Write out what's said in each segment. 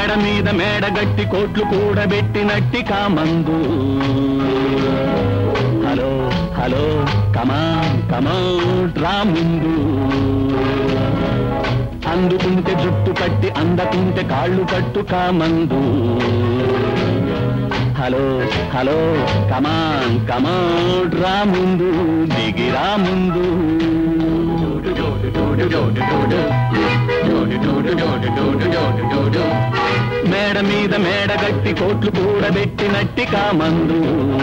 మేడ మీద మేడ గట్టి కోట్లు కూడబెట్టినట్టి కామందు హలో హలో కమా కమా రా ముందు అందుకుంటే జుట్టు కట్టి అందకుంటే కాళ్ళు కట్టు కామందు హలో హలో కమాన్ కమాన్ రా ముందు దిగిరా ముందు మేడ మీద మేడ గట్టి కోట్లు కూడబెట్టినట్టి కామందు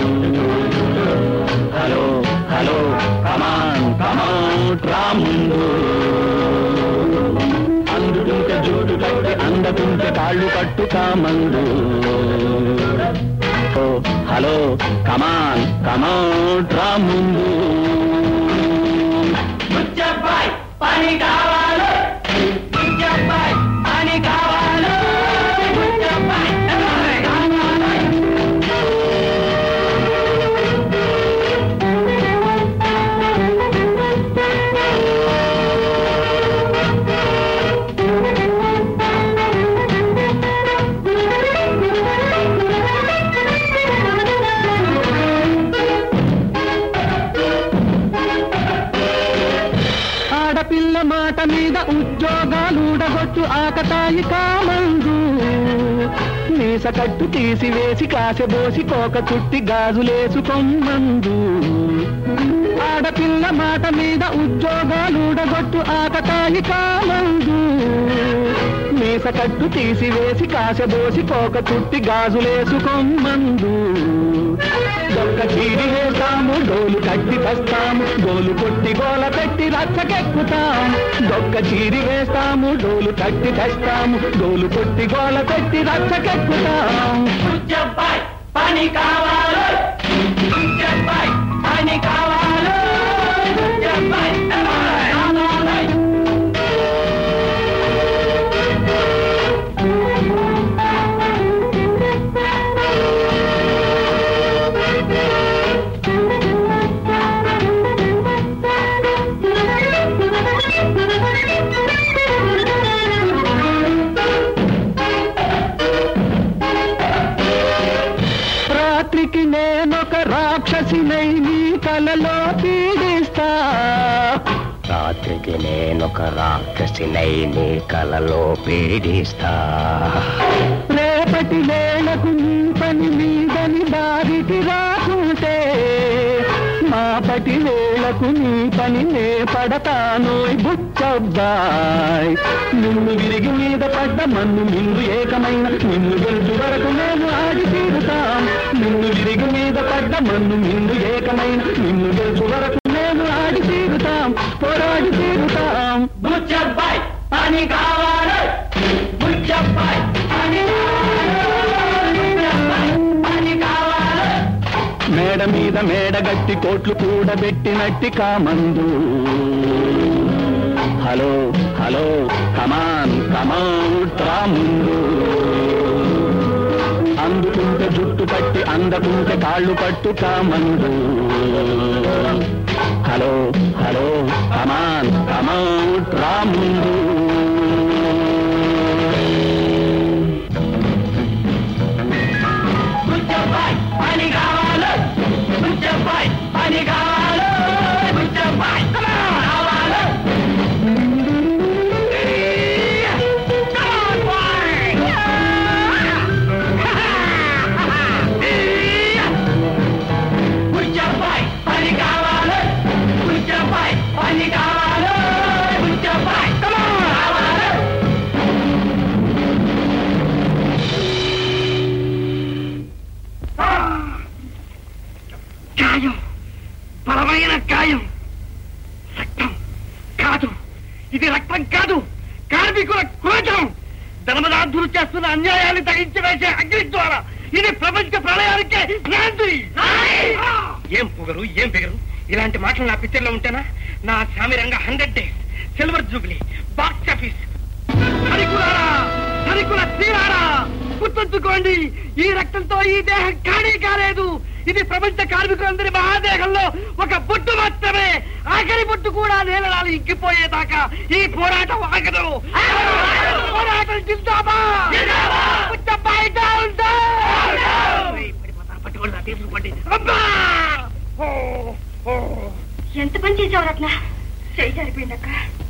హలో హలో కమాన్ కమాన్ రా ముందు అందుకుంటే జుట్టు కట్టి అందకుంటే కాళ్ళు కట్టు కామందు ఓ హలో కమాన్ కమాన్ రా ముందు ముచ్చబ్బాయ్ పని కావాలి ముచ్చబ్బాయ్ పని కావాలి ముచ్చబ్బాయ్ కావాలి ఆడపిల్ల మాట మీద ఉద్యోగాలుడగొట్టు ఆకతాయి కామందు మీస కట్టు తీసివేసి కాసెబోసి కోక చుట్టి గాజులేసుకొమ్మందు ఆడపిల్ల మాట మీద ఉద్యోగాలుడగొట్టు ఆకతాయి కామందు మీస కట్టు తీసివేసి కాసెబోసి కోక చుట్టి గాజులేసుకొమ్మందు దొక్క చీరి వేస్తాము డోలు కట్టి తెస్తాము డోలు కొట్టి గోల పెట్టి రచ్చకెక్కుతాం దొక్క చీరి వేస్తాము డోలు కట్టి తెస్తాము డోలు కొట్టి గోల పెట్టి రచ్చకెక్కుతాం ముచ్చబ్బాయ్ పని కావాలి ముచ్చబ్బాయ్ పని కావాలి ముచ్చబ్బాయ్ కావాలి రాత్రికి నేనొక రాక్షసినై నీ కలలో పీడిస్తా రాత్రికి నేనొక రాక్షసినై నీ కలలో పీడిస్తా రేపటి వేళకు నీ పని మీదని దారికి రాకుంటే మాపటి వేళకు నీ పని నే పడతాను బుచ్చబ్బాయ్ నిన్ను విరిగి మీద పడ్డ మన్ను నిన్ను ఏకమైన నిన్ను గెలుచు వరకు నేను ఆడి తీరుతాం నిన్ను విరిగి మీద పడ్డ మన్ను నిన్ను ఏకమైన నిన్ను గెలుచు వరకు నేను ఆడి తీరుతాం పోరాడి తీరుతాం ముచ్చబ్బాయ్ పని కావాలి ముచ్చబ్బాయ్ పని కావాలి ముచ్చబ్బాయ్ పని కావాలి మేడ మీద మేడ గట్టి కోట్లు కూడబెట్టినట్టి కామందు హలో హలో కమాన్ కమాన్ ట్రా ముందు అందుకుంటే జుట్టు పట్టి అందకుంటే కాళ్ళు పట్టు కామందు హలో హలో కమాన్ కమాన్ ట్రా ముందు ముచ్చబ్బాయ్ పని కావాలి ముచ్చబ్బాయ్ పని కావాలి ముచ్చబ్బాయ్ కావాలి ముచ్చబ్బాయ్ పని కావాలి ముచ్చబ్బాయ్ పని కావాలి ముచ్చబ్బాయ్ కావాలి గాయం బలమైన గాయం రక్తం కాదు ఇది రక్తం కాదు కార్మికుల క్రోధం ధర్మదార్థులు చేస్తున్న అన్యాయాన్ని తగ్గించి వేసే అగ్ని ద్వారా ఇది ప్రపంచ ప్రళయానికే నాంది ఏం పొగరు ఏం బిగరు ఇలాంటి మాటలు నా పిక్చర్లో ఉంటేనా నా సామిరంగా hundred days silver jubilee box office సరికులారా సరికుల తీరారా గుర్తుంచుకోండి ఈ రక్తంతో ఈ దేహం ఖాళీ కాలేదు ఇది ప్రపంచ కార్మికులందరి మహాదేహంలో ఒక బొట్టు మాత్రమే ఆఖరి బొట్టు కూడా నేలలాలు ఇంకిపోయేదాకా ఈ పోరాటం ఆగదు పోరాటం జిందాబాద్ పట్టుకోండి అబ్బా ఓ, ఓ. ఎంత పని చేసావు రత్న చేయి సరిపోయిందక్క